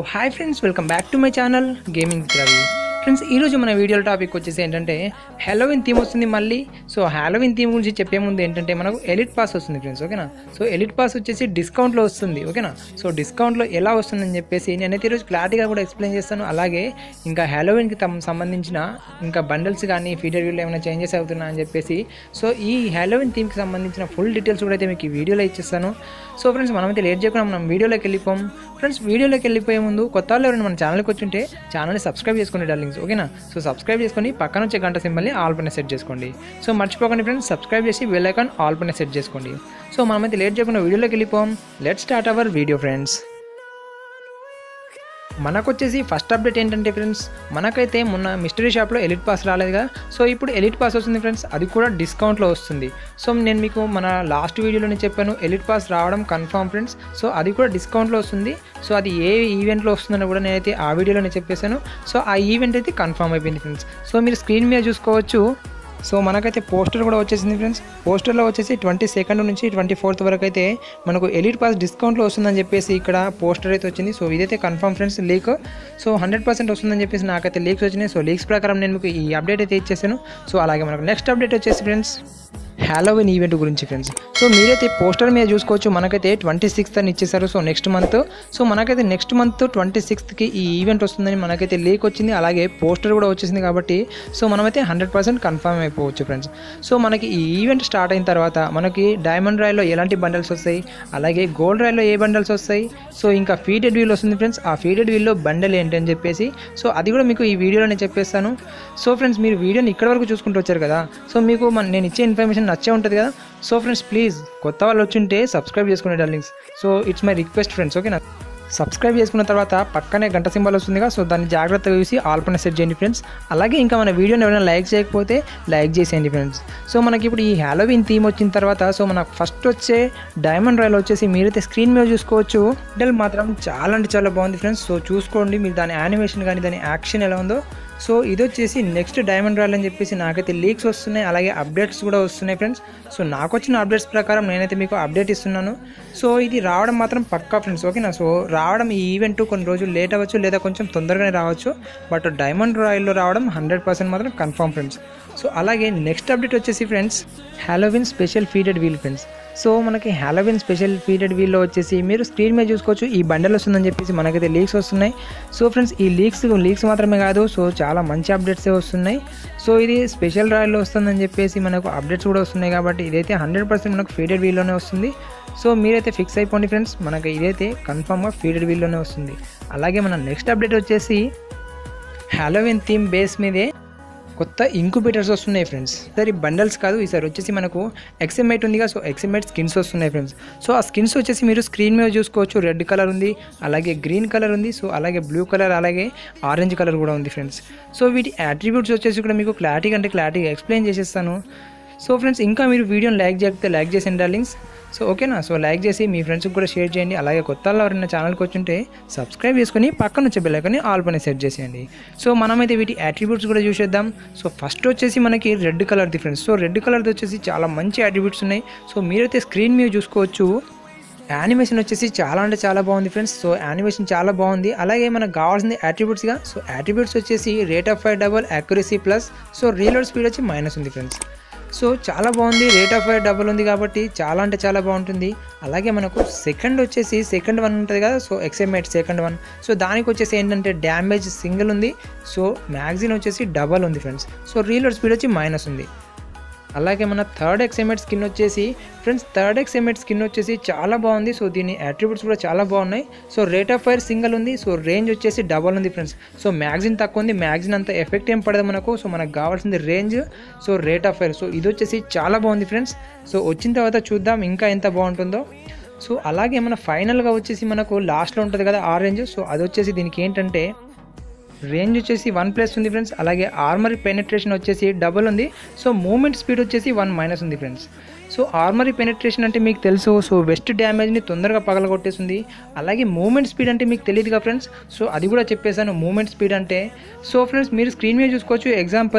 hi friends welcome back to my channel gaming with Ravi friends ఈరోజు మన video topic వచ్చేసి ఏంటంటే హ్యాలోవిన్ థీమ్ వస్తుంది మళ్ళీ సో హ్యాలోవిన్ థీమ్ గురించి చెప్పే ముందు ఏంటంటే మనకు ఎలిట్ పాస్ వస్తుంది ఫ్రెండ్స్ ఓకేనా సో ఎలిట్ పాస్ వచ్చేసి డిస్కౌంట్లో వస్తుంది ఓకేనా సో డిస్కౌంట్లో ఎలా వస్తుందని చెప్పేసి నేనైతే ఈరోజు క్లారిటీగా కూడా ఎక్స్ప్లెయిన్ చేస్తాను అలాగే ఇంకా హ్యాలోవిన్కి తమ సంబంధించిన ఇంకా బండల్స్ కానీ ఫీచర్ వీళ్ళు ఏమైనా చేంజెస్ అవుతున్నా అని చెప్పేసి సో ఈ హ్యాలోవిన్ థీమ్కి సంబంధించిన ఫుల్ డీటెయిల్స్ కూడా అయితే మీకు ఈ వీడియోలో ఇచ్చేస్తాను సో ఫ్రెండ్స్ మనమైతే లేట్ చేయకుండా మనం వీడియోలోకి వెళ్ళిపోం ఫ్రెండ్స్ వీడియోలోకి వెళ్ళిపోయే ముందు కొత్త వాళ్ళు ఎవరైనా మన ఛానల్కి వచ్చి ఉంటే ఛానల్ని సబ్స్క్రైబ్ చేసుకోండి డార్లింగ్స్ ఓకేనా సో సబ్స్క్రైబ్ చేసుకొని పక్కన వచ్చే గంట సింబల్ని ఆల్ పైన సెట్ చేసుకోండి సో మర్చిపోకండి ఫ్రెండ్స్ సబ్స్క్రైబ్ చేసి బెల్ ఐకాన్ ఆల్ పైన సెట్ చేసుకోండి సో మనమైతే లేట్ చేయకుండా వీడియోలోకి వెళ్ళిపోం let start our video friends మనకు వచ్చేసి ఫస్ట్ అప్డేట్ ఏంటంటే ఫ్రెండ్స్ మనకైతే మొన్న మిస్టరీ షాప్లో ఎలిట్ పాస్ రాలేదుగా సో ఇప్పుడు ఎలిట్ పాస్ వస్తుంది ఫ్రెండ్స్ అది కూడా డిస్కౌంట్లో వస్తుంది సో నేను మీకు మన లాస్ట్ వీడియోలోనే చెప్పాను ఎలిట్ పాస్ రావడం కన్ఫామ్ ఫ్రెండ్స్ సో అది కూడా డిస్కౌంట్లో వస్తుంది సో అది ఏ ఈవెంట్లో వస్తుందని కూడా నేనైతే ఆ వీడియోలోనే చెప్పేశాను సో ఆ ఈవెంట్ అయితే కన్ఫామ్ అయిపోయింది ఫ్రెండ్స్ సో మీరు స్క్రీన్ మీద చూసుకోవచ్చు సో మనకైతే పోస్టర్ కూడా వచ్చేసింది ఫ్రెండ్స్ పోస్టర్లో వచ్చేసి ట్వంటీ సెకండ్ నుంచి ట్వంటీ ఫోర్త్ వరకు అయితే మనకు ఎలిట్ పాస్ డిస్కౌంట్లో వస్తుందని చెప్పేసి ఇక్కడ పోస్టర్ అయితే వచ్చింది సో ఇదైతే confirm friends leak so hundred percent వస్తుందని చెప్పేసి నాకైతే లీక్స్ వచ్చినాయి సో లీక్స్ ప్రకారం నేను మీకు ఈ అప్డేట్ అయితే ఇచ్చేసాను సో అలాగే మనకు నెక్స్ట్ అప్డేట్ వచ్చేసి ఫ్రెండ్స్ హ్యాలోవిన్ ఈవెంట్ గురించి ఫ్రెండ్స్ సో మీరైతే పోస్టర్ మీద చూసుకోవచ్చు మనకైతే ట్వంటీ సిక్స్త్ అని ఇచ్చేసారు సో నెక్స్ట్ మంత్ సో మనకైతే నెక్స్ట్ మంత్ ట్వంటీ సిక్స్త్కి ఈ ఈవెంట్ వస్తుందని మనకైతే లీక్ వచ్చింది అలాగే పోస్టర్ కూడా వచ్చేసింది కాబట్టి సో మనమైతే హండ్రెడ్ పర్సెంట్ కన్ఫర్మ్ అయిపోవచ్చు ఫ్రెండ్స్ సో మనకి ఈ ఈవెంట్ స్టార్ట్ అయిన తర్వాత మనకి డైమండ్ రాయల్లో ఎలాంటి బండల్స్ వస్తాయి అలాగే గోల్డ్ రాయల్లో ఏ బండల్స్ వస్తాయి సో ఇంకా ఫీడెడ్ వీల్ వస్తుంది ఫ్రెండ్స్ ఆ ఫీడెడ్ వీల్లో బండల్ ఏంటి అని చెప్పేసి సో అది కూడా మీకు ఈ వీడియోలో నేను చెప్పేస్తాను సో ఫ్రెండ్స్ మీరు వీడియోని ఇక్కడ వరకు చూసుకుంటూ వచ్చారు కదా సో మీకు మన నేను ఇచ్చే ఇన్ఫర్మేషన్ నచ్చే ఉంటుంది కదా సో ఫ్రెండ్స్ ప్లీజ్ కొత్త వాళ్ళు వచ్చింటే సబ్స్క్రైబ్ చేసుకునే darlings so it's my request friends ఓకేనా సబ్స్క్రైబ్ చేసుకున్న తర్వాత పక్కనే గంట సింబల్ వస్తుందిగా సో దాన్ని జాగ్రత్తగా చూసి ఆల్ పైన సెట్ చేయండి ఫ్రెండ్స్ అలాగే ఇంకా మన వీడియోని ఎవరైనా లైక్ చేయకపోతే లైక్ చేసేయండి ఫ్రెండ్స్ సో మనకి ఇప్పుడు ఈ హ్యాలోవిన్ థీమ్ వచ్చిన తర్వాత సో మనకు ఫస్ట్ వచ్చే డైమండ్ రాయల్ వచ్చేసి మీరైతే స్క్రీన్ మీద చూసుకోవచ్చు మెడల్ మాత్రం చాలా అంటే చాలా బాగుంది ఫ్రెండ్స్ సో చూసుకోండి మీరు దాని యానిమేషన్ కానీ దాని యాక్షన్ ఎలా ఉందో సో ఇది వచ్చేసి నెక్స్ట్ డైమండ్ రాయల్ అని చెప్పేసి నాకైతే లీక్స్ వస్తున్నాయి అలాగే అప్డేట్స్ కూడా వస్తున్నాయి ఫ్రెండ్స్ సో నాకు వచ్చిన అప్డేట్స్ ప్రకారం నేనైతే మీకు అప్డేట్ ఇస్తున్నాను సో ఇది రావడం మాత్రం పక్కా ఫ్రెండ్స్ ఓకేనా సో రావడం ఈ ఈవెంట్ కొన్ని రోజులు లేట్ అవ్వచ్చు లేదా కొంచెం తొందరగానే రావచ్చు బట్ డైమండ్ రాయల్లో రావడం హండ్రెడ్ పర్సెంట్ మాత్రం కన్ఫర్మ్ ఫ్రెండ్స్ సో అలాగే నెక్స్ట్ అప్డేట్ వచ్చేసి friends Halloween special faded wheel friends so మనకి హ్యాలోవిన్ స్పెషల్ ఫీడెడ్ వీల్లో వచ్చేసి మీరు స్క్రీన్ మీద చూసుకోవచ్చు ఈ బండల్ వస్తుందని చెప్పేసి మనకైతే లీక్స్ వస్తున్నాయి సో ఫ్రెండ్స్ ఈ లీక్స్ లీక్స్ మాత్రమే కాదు సో చాలా మంచి అప్డేట్సే వస్తున్నాయి సో ఇది స్పెషల్ రాయల్లో వస్తుందని చెప్పేసి మనకు అప్డేట్స్ కూడా వస్తున్నాయి కాబట్టి ఇదైతే హండ్రెడ్ పర్సెంట్ మనకు ఫీడెడ్ వీల్లోనే వస్తుంది సో మీరైతే ఫిక్స్ అయిపోండి ఫ్రెండ్స్ మనకి ఇదైతే కన్ఫామ్గా ఫీడెడ్ వీల్లోనే వస్తుంది అలాగే మన నెక్స్ట్ అప్డేట్ వచ్చేసి హ్యాలోవిన్ థీమ్ బేస్ మీదే కొత్త ఇంక్యుబేటర్స్ వస్తున్నాయి ఫ్రెండ్స్ సరే బండల్స్ కాదు ఈసారి వచ్చేసి మనకు ఎక్స్ఎంఐట్ ఉందిగా సో ఎక్స్ఎంఐట్ స్కిన్స్ వస్తున్నాయి ఫ్రెండ్స్ సో ఆ స్కిన్స్ వచ్చేసి మీరు స్క్రీన్ మీద చూసుకోవచ్చు రెడ్ కలర్ ఉంది అలాగే గ్రీన్ కలర్ ఉంది సో అలాగే బ్లూ కలర్ అలాగే ఆరెంజ్ కలర్ కూడా ఉంది ఫ్రెండ్స్ సో వీటి అట్రిబ్యూట్స్ వచ్చేసి కూడా మీకు క్లారిటీ అంటే క్లారిటీగా ఎక్స్ప్లెయిన్ చేసేస్తాను సో ఫ్రెండ్స్ ఇంకా మీరు వీడియోని లైక్ చేస్తే లైక్ చేసేయండి డార్లింగ్స్ సో ఓకేనా సో లైక్ చేసి మీ ఫ్రెండ్స్కి కూడా షేర్ చేయండి అలాగే కొత్త వాళ్ళు ఎవరైనా ఛానల్కి వచ్చుంటే సబ్స్క్రైబ్ చేసుకొని పక్కన వచ్చే బెల్లైకని ఆల్ పని సెట్ చేసేయండి సో మనమైతే వీటి అట్రిబ్యూట్స్ కూడా చూసేద్దాం సో ఫస్ట్ వచ్చేసి మనకి red colour friends so red కలర్ది వచ్చేసి చాలా మంచి అట్రిబ్యూట్స్ ఉన్నాయి సో మీరైతే స్క్రీన్ మీద చూసుకోవచ్చు యానిమేషన్ వచ్చేసి చాలా అంటే చాలా బాగుంది ఫ్రెండ్స్ సో యానిమేషన్ చాలా బాగుంది అలాగే మనకు కావాల్సింది అట్రిబ్యూట్స్గా సో అట్రిబ్యూట్స్ వచ్చేసి rate of fire double accuracy plus so reload speed వచ్చి మైనస్ ఉంది ఫ్రెండ్స్ సో చాలా బాగుంది రేట్ ఆఫ్ ఫైర్ డబుల్ ఉంది కాబట్టి చాలా అంటే చాలా బాగుంటుంది అలాగే మనకు సెకండ్ వచ్చేసి సెకండ్ వన్ ఉంటుంది కదా so XM eight second one so దానికి వచ్చేసి ఏంటంటే డ్యామేజ్ సింగిల్ ఉంది సో మ్యాగ్జిన్ వచ్చేసి డబల్ ఉంది ఫ్రెండ్స్ సో రీలోడ్ స్పీడ్ వచ్చి మైనస్ ఉంది అలాగే మన థర్డ్ ఎక్స్ఎంఎట్ స్కిన్ వచ్చేసి ఫ్రెండ్స్ థర్డ్ ఎక్స్ఎంఎట్ స్కిన్ వచ్చేసి చాలా బాగుంది సో దీని అట్రిబ్యూట్స్ కూడా చాలా బాగున్నాయి so rate of fire single ఉంది సో రేంజ్ వచ్చేసి డబల్ ఉంది ఫ్రెండ్స్ సో మ్యాగ్జిన్ తక్కువ ఉంది మ్యాగ్జిన్ అంత ఎఫెక్ట్ ఏం పడదు మనకు సో మనకు కావాల్సింది range so rate of fire so ఇది వచ్చేసి చాలా బాగుంది ఫ్రెండ్స్ సో వచ్చిన తర్వాత చూద్దాం ఇంకా ఎంత బాగుంటుందో సో అలాగే మన ఫైనల్గా వచ్చేసి మనకు లాస్ట్లో ఉంటుంది కదా ఆరెంజ్ సో అది వచ్చేసి దీనికి ఏంటంటే రేంజ్ వచ్చేసి వన్ ప్లస్ ఉంది ఫ్రెండ్స్ అలాగే ఆర్మరీ పెనట్రేషన్ వచ్చేసి డబుల్ ఉంది సో మూమెంట్ స్పీడ్ వచ్చేసి వన్ మైనస్ ఉంది ఫ్రెండ్స్ సో ఆర్మరీ పెనట్రేషన్ అంటే మీకు తెలుసు సో వెస్ట్ డ్యామేజ్ని తొందరగా పగలగొట్టేస్తుంది అలాగే మూమెంట్ స్పీడ్ అంటే మీకు తెలియదుగా ఫ్రెండ్స్ సో అది కూడా చెప్పేశాను మూమెంట్ స్పీడ్ అంటే సో ఫ్రెండ్స్ మీరు స్క్రీన్ మీద చూసుకోవచ్చు ఎగ్జాంపుల్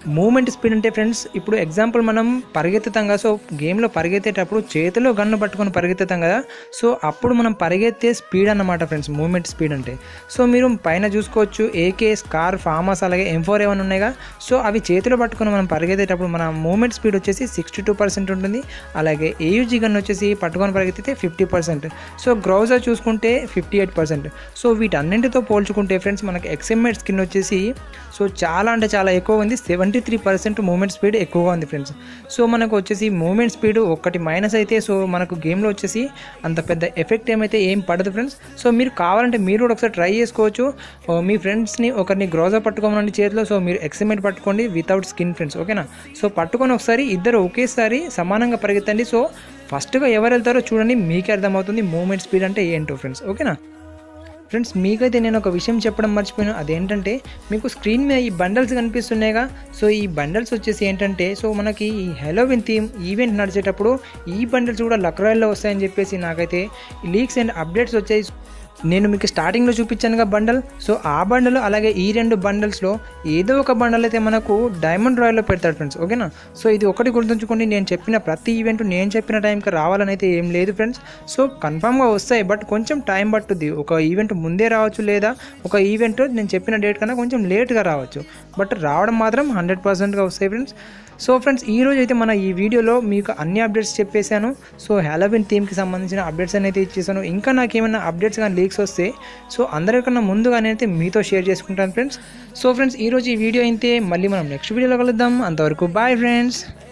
మూమెంట్ స్పీడ్ అంటే ఫ్రెండ్స్ ఇప్పుడు ఎగ్జాంపుల్ మనం పరిగెత్తుతాం కదా సో గేమ్లో పరిగెత్తేటప్పుడు చేతిలో గన్ను పట్టుకొని పరిగెత్తుతాం కదా సో అప్పుడు మనం పరిగెత్తే స్పీడ్ అన్నమాట ఫ్రెండ్స్ మూమెంట్ స్పీడ్ అంటే సో మీరు పైన చూసుకోవచ్చు ఏకే స్కార్ ఫామస్ అలాగే ఎం ఫోర్ ఏమైనా ఉన్నాయిగా సో అవి చేతిలో పట్టుకొని మనం పరిగెత్తేటప్పుడు మన మూమెంట్ స్పీడ్ వచ్చేసి సిక్స్టీ టూ పర్సెంట్ ఉంటుంది అలాగే ఏయుజీ గన్ వచ్చేసి పట్టుకొని పరిగెత్తితే ఫిఫ్టీ పర్సెంట్ సో గ్రౌజర్ చూసుకుంటే ఫిఫ్టీ ఎయిట్ పర్సెంట్ సో వీటన్నింటితో పోల్చుకుంటే ఫ్రెండ్స్ మనకి ఎక్స్ఎంఎడ్ స్కిన్ వచ్చేసి సో చాలా అంటే చాలా ఎక్కువ ఉంది seventy three percent movement speed ఎక్కువగా ఉంది ఫ్రెండ్స్ సో మనకు వచ్చేసి మూమెంట్ స్పీడ్ ఒకటి మైనస్ అయితే సో మనకు గేమ్లో వచ్చేసి అంత పెద్ద ఎఫెక్ట్ ఏమైతే ఏం పడదు ఫ్రెండ్స్ సో మీరు కావాలంటే మీరు కూడా ఒకసారి ట్రై చేసుకోవచ్చు ఓ, మీ ఫ్రెండ్స్ని ఒకరిని గ్రోజర్ పట్టుకోమనండి చేతిలో సో మీరు ఎక్స్ఎంఎడ్ పట్టుకోండి వితౌట్ స్కిన్ ఫ్రెండ్స్ ఓకేనా సో పట్టుకొని ఒకసారి ఇద్దరు ఒకేసారి సమానంగా పరిగెత్తండి సో ఫస్ట్గా ఎవరు వెళ్తారో చూడండి మీకే అర్థమవుతుంది మూమెంట్ స్పీడ్ అంటే ఏంటో ఫ్రెండ్స్ ఓకేనా ఫ్రెండ్స్ మీకైతే నేను ఒక విషయం చెప్పడం మర్చిపోయాను అదేంటంటే మీకు స్క్రీన్ మీద ఈ బండల్స్ కనిపిస్తున్నాయిగా సో ఈ బండల్స్ వచ్చేసి ఏంటంటే సో మనకి ఈ హెలోవిన్ థీమ్ ఈవెంట్ నడిచేటప్పుడు ఈ బండల్స్ కూడా లక్ రాయల్లో వస్తాయని చెప్పేసి నాకైతే లీక్స్ అండ్ అప్డేట్స్ వచ్చాయి నేను మీకు స్టార్టింగ్లో చూపించానుగా బండల్ సో ఆ బండల్ అలాగే ఈ రెండు బండల్స్లో ఏదో ఒక బండల్ అయితే మనకు డైమండ్ రాయల్లో పెడతాడు ఫ్రెండ్స్ ఓకేనా సో ఇది ఒకటి గుర్తుంచుకోండి నేను చెప్పిన ప్రతి ఈవెంట్ నేను చెప్పిన టైంకి రావాలని అయితే ఏం లేదు ఫ్రెండ్స్ సో కన్ఫామ్గా వస్తాయి బట్ కొంచెం టైం పట్టుద్ది ఒక ఈవెంట్ ముందే రావచ్చు లేదా ఒక ఈవెంట్ నేను చెప్పిన డేట్ కన్నా కొంచెం లేట్గా రావచ్చు బట్ రావడం మాత్రం హండ్రెడ్ పర్సెంట్గా వస్తాయి ఫ్రెండ్స్ సో ఫ్రెండ్స్ ఈ రోజు అయితే మన ఈ వీడియోలో మీకు అన్ని అప్డేట్స్ చెప్పేశాను సో హ్యాలోవిన్ థీమ్కి సంబంధించిన అప్డేట్స్ అనేది ఇచ్చేసాను ఇంకా నాకు ఏమైనా అప్డేట్స్ కానీ లీక్స్ వస్తే సో అందరికన్నా ముందుగానే అయితే మీతో షేర్ చేసుకుంటాను ఫ్రెండ్స్ సో ఫ్రెండ్స్ ఈ రోజు ఈ వీడియో అయితే మళ్ళీ మనం నెక్స్ట్ వీడియోలో కలుద్దాం అంతవరకు బాయ్ ఫ్రెండ్స్